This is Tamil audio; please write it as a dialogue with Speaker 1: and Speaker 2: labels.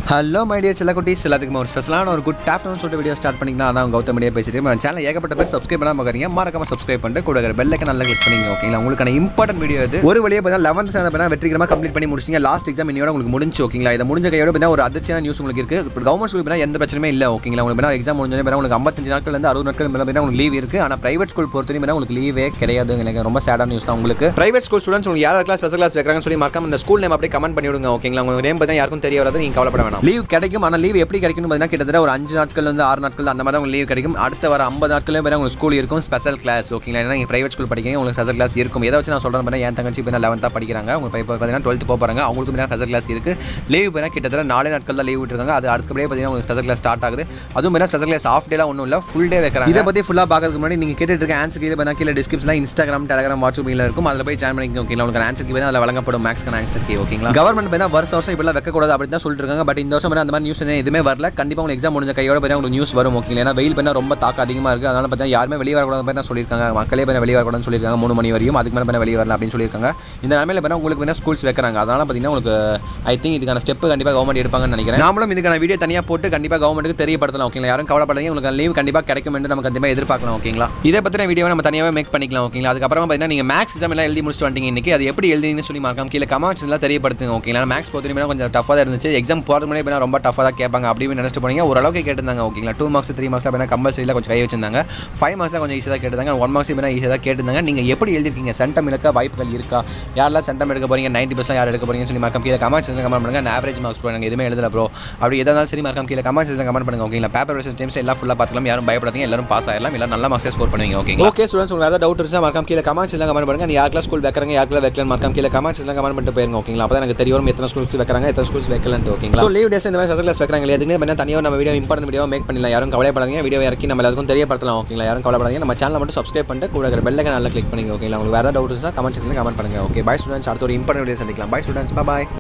Speaker 1: ஹலோ மை டியர் செல்ல குட்டீஸ் எல்லாத்துக்கும் ஒரு ஸ்பெஷலான ஒரு குட் ஆஃப்டர்நூன் சொல்லிட்டு வீடியோ ஸ்டார்ட் பண்ணிங்கன்னா அதான் கௌதம் மீடியா பேசிட்டு நம்ம சேனல் ஏகப்பட்ட பேர் சப்ஸ்கிரைப் பண்ணாம பார்க்குறீங்க மறக்காம சப்ஸ்கிரைப் பண்ணிட்டு கூட இருக்கிற பெல்லைக்கு நல்லா கிளிக் பண்ணிங்க ஓகேங்களா உங்களுக்கான இம்பார்ட்டன்ட் வீடியோ இது ஒரு வழியாக பார்த்தா லெவன்த் ஸ்டாண்டர்ட் பண்ணால் வெற்றிகரமாக கம்ப்ளீட் பண்ணி முடிச்சிங்க லாஸ்ட் எக்ஸாம் இன்னையோட உங்களுக்கு முடிஞ்சு ஓகேங்களா இதை முடிஞ்ச கையோட பார்த்தா ஒரு அதிர்ச்சியான நியூஸ் உங்களுக்கு இருக்கு இப்போ கவர்மெண்ட் ஸ்கூல் பார்த்தா எந்த பிரச்சனையும் இல்லை ஓகேங்களா உங்களுக்கு பார்த்தா எக்ஸாம் முடிஞ்சோடனே பார்த்தா உங்களுக்கு ஐம்பத்தஞ்சு நாட்கள் இருந்து அறுபது நாட்கள் மேலே பார்த்தா உங்களுக்கு லீவ் இருக்கு ஆனால் பிரைவேட் ஸ்கூல் பொறுத்தவரைக்கும் பார்த்தா உங்களுக்கு லீவே கிடையாது எனக்கு ரொம்ப சேடான நியூஸ் தான் உங்களுக்கு பிரைவேட் ஸ்கூல் ஸ்டூடெண்ட்ஸ் உங்களுக்கு யார் கிளாஸ் ஸ்பெஷல் கிளாஸ் வைக்கிறாங்கன்னு சொல்லி மறக்காம இந்த ஸ்கூல் நேம் அப்படியே கமெண்ட் பண்ணி விடுங்க ஓகேங்களா உங்க நேம் பார்த்தா யாருக்கும் தெரிய வராது நீங்கள் கவலைப்பட வேணாம் லீவ் கிடைக்கும் ஆனால் லீவ் எப்படி கிடைக்கும்னு பார்த்தீங்கன்னா கிட்டத்தட்ட ஒரு அஞ்சு நாட்கள் வந்து ஆறு நாட்கள் அந்த மாதிரி தான் உங்களுக்கு லீவ் கிடைக்கும் அடுத்த வர ஐம்பது நாட்களே பார்த்தா உங்களுக்கு ஸ்கூல் இருக்கும் ஸ்பெஷல் கிளாஸ் ஓகேங்களா ஏன்னா நீங்கள் பிரைவேட் ஸ்கூல் படிக்கிறீங்க உங்களுக்கு ஸ்பெஷல் கிளாஸ் இருக்கும் எதை வச்சு நான் சொல்கிறேன் பார்த்தா என் தங்கச்சி இப்போ லெவன்த்தாக படிக்கிறாங்க உங்களுக்கு இப்போ பார்த்தீங்கன்னா டுவெல்த் போக போகிறாங்க அவங்களுக்கு பார்த்தா ஸ்பெஷல் கிளாஸ் இருக்குது லீவ் பார்த்தா கிட்டத்தட்ட நாலே நாட்கள் தான் லீவ் விட்டுருக்காங்க அது அடுத்தபடியே பார்த்தீங்கன்னா உங்களுக்கு ஸ்பெஷல் கிளாஸ் ஸ்டார்ட் ஆகுது அதுவும் பார்த்தா ஸ்பெஷல் கிளாஸ் ஆஃப் டேலாம் ஒன்றும் இல்லை ஃபுல் டே வைக்கிறாங்க இதை பற்றி ஃபுல்லாக பார்க்கறதுக்கு முன்னாடி நீங்கள் கேட்டுட்டு இருக்க ஆன்சர் கீழே பார்த்தா கீழே டிஸ்கிரிப்ஷனில் இன்ஸ்டாகிராம் டெலிகிராம் வாட்ஸ்அப் இருக்கும் அதில் போய் ஜாயின் பண்ணிக்கோங்க ஓகேங்களா உங்களுக்கு ஆன்சர் கீ அதில் வழங்கப்படும் மேக்ஸ்க்கான ஆன்சர் கீ ஓகேங்களா கவர்மெண்ட் பார்த்தா வருஷம் வருஷம் இப்படிலாம் வைக்கக்கூடாது அப்படின்னு தான் சொல்லிட்டு இருக்காங்க பட் இந்த வருஷம் பார்த்தா அந்த மாதிரி நியூஸ் எதுவுமே வரல கண்டிப்பாக உங்களுக்கு எக்ஸாம் முடிஞ்ச கையோட பார்த்தா உங்களுக்கு நியூஸ் வரும் ஓகேங்களா ஏன்னா வெயில் பண்ணால் ரொம்ப தாக்கம் அதிகமாக இருக்குது அதனால பார்த்தா யாருமே வெளியே வரக்கூடாது பார்த்தா சொல்லியிருக்காங்க மக்களே பார்த்தா வெளியே வரக்கூடாதுன்னு சொல்லியிருக்காங்க மூணு மணி வரையும் அதுக்கு மேலே பார்த்தா வெளியே வரல அப்படின்னு சொல்லியிருக்காங்க இந்த நிலமையில பார்த்தா உங்களுக்கு வேணா ஸ்கூல்ஸ் வைக்கிறாங்க அதனால பார்த்தீங்கன்னா உங்களுக்கு ஐ திங்க் இதுக்கான ஸ்டெப் கண்டிப்பாக கவர்மெண்ட் எடுப்பாங்கன்னு நினைக்கிறேன் நாமளும் இதுக்கான வீடியோ தனியாக போட்டு கண்டிப்பாக கவர்மெண்ட்டுக்கு தெரியப்படுத்தலாம் ஓகேங்களா யாரும் கவலைப்படாதீங்க உங்களுக்கு லீவ் கண்டிப்பாக கிடைக்கும் என்று நம்ம கண்டிப்பாக எதிர்பார்க்கலாம் ஓகேங்களா இதை பற்றின வீடியோ நம்ம தனியாகவே மேக் பண்ணிக்கலாம் ஓகேங்களா அதுக்கப்புறமா பார்த்தீங்கன்னா நீங்கள் மேக்ஸ் எக்ஸாம் எல்லாம் எழுதி முடிச்சுட்டு வந்துட்டீங்க இன்னைக்கு அது எப்படி எழுதிங்கன்னு சொல்லி மறக்காம கீழே கமெண்ட்ஸ் எல்லாம் தெரியப்படுத்துங்க ஓகேங்களா மேக்ஸ் பொறுத்தவரைக்கும் கொஞ்சம் டஃபாக தான் இருந்துச்சு எக்ஸாம் போகிறது முன்னாடி பார்த்தா ரொம்ப டஃபாக தான் கேட்பாங்க அப்படின்னு நினச்சிட்டு போனீங்க ஓரளவுக்கு கேட்டிருந்தாங்க ஓகேங்களா டூ மார்க்ஸ் த்ரீ மார்க்ஸ் அப்படின்னா கம்பல்சரியில் கொஞ்சம் கை வச்சிருந்தாங்க ஃபைவ் மார்க்ஸ் கொஞ்சம் ஈஸியாக தான் கேட்டிருந்தாங்க ஒன் மார்க்ஸ் இப்போ ஈஸியாக தான் கேட்டிருந்தாங்க நீங்கள் எப்படி எழுதிருக்கீங்க சென்டம் எடுக்க வாய்ப்புகள் இருக்கா யாரெல்லாம் சென்டம் எடுக்க போறீங்க நைன்ட்டி பர்சன்ட் யார் எடுக்க போறீங்கன்னு சொல்லி மறக்காம கீழே கமெண்ட்ஸ் கமெண்ட் பண்ணுங்க நான் ஆவரேஜ் மார்க்ஸ் போடுங்க எதுவுமே எழுதல ப்ரோ அப்படி எதாக இருந்தாலும் சரி மறக்காம கீழே கமெண்ட்ஸ் கமெண்ட் பண்ணுங்க ஓகேங்களா பேப்பர் வெர்ஷன் டைம்ஸ் எல்லாம் ஃபுல்லாக பார்த்துக்கலாம் யாரும் பயப்படாதீங்க எல்லாரும் பாஸ் ஆகலாம் எல்லாம் நல்ல மார்க்ஸே ஸ்கோர் பண்ணுவீங்க ஓகே ஓகே ஸ்டூடெண்ட்ஸ் உங்களுக்கு ஏதாவது டவுட் இருந்தால் மறக்காம கீழே கமெண்ட்ஸ் எல்லாம் கமெண்ட் பண்ணுங்க நீ யாருக்கெல்லாம் ஸ்கூல் வைக்கிறாங்க யாருக்கெல்லாம் வைக்கலன்னு மறக்காம கீழே கமெண்ட்ஸ் எல்லாம் கமெண்ட் பண்ணிட்டு போயிருங்க ஓகேங்களா அப்போ எனக்கு தெரியும் எத்தனை ஸ்கூல்ஸ் வைக்கிறாங்க எத்தனை ஸ்கூல்ஸ் வைக்கலன்ட்டு ஓகேங்களா ஸோ லீவ் டேஸ் இந்த மாதிரி ஸ்பெஷல் கிளாஸ் வைக்கிறாங்க இல்லையா அதுக்கு பண்ண தனியாக நம்ம வீடியோ இம்பார்ட்டன் வீடியோ மேக் பண்ணலாம் யாரும் கவலைப்படாதீங்க வீடியோ இறக்கி நம்ம எல்லாருக்கும் தெரியப்படுத்தலாம் ஓகேங்களா யாரும் கவலைப்படாதீங்க நம்ம சேனலை மட்டும் சப்ஸ்கிரைப் பண்ணிட்டு கூட இருக்கிற பெல்லைக்கை நல்லா கிளிக் பண்ணிங்க ஓகேங்களா உங்களுக்கு வேறு டவுட் இருந்தால் கமெண்ட் செக்ஷனில் கமெண்ட் பண்ணுங்க ஓகே பை ஸ்டூடெண்ட்ஸ் அடுத்த ஒரு இம்பார்ட்டன் வீடியோ சந்திக்கலாம் பை ஸ்டூடெண்ட்ஸ் பாய்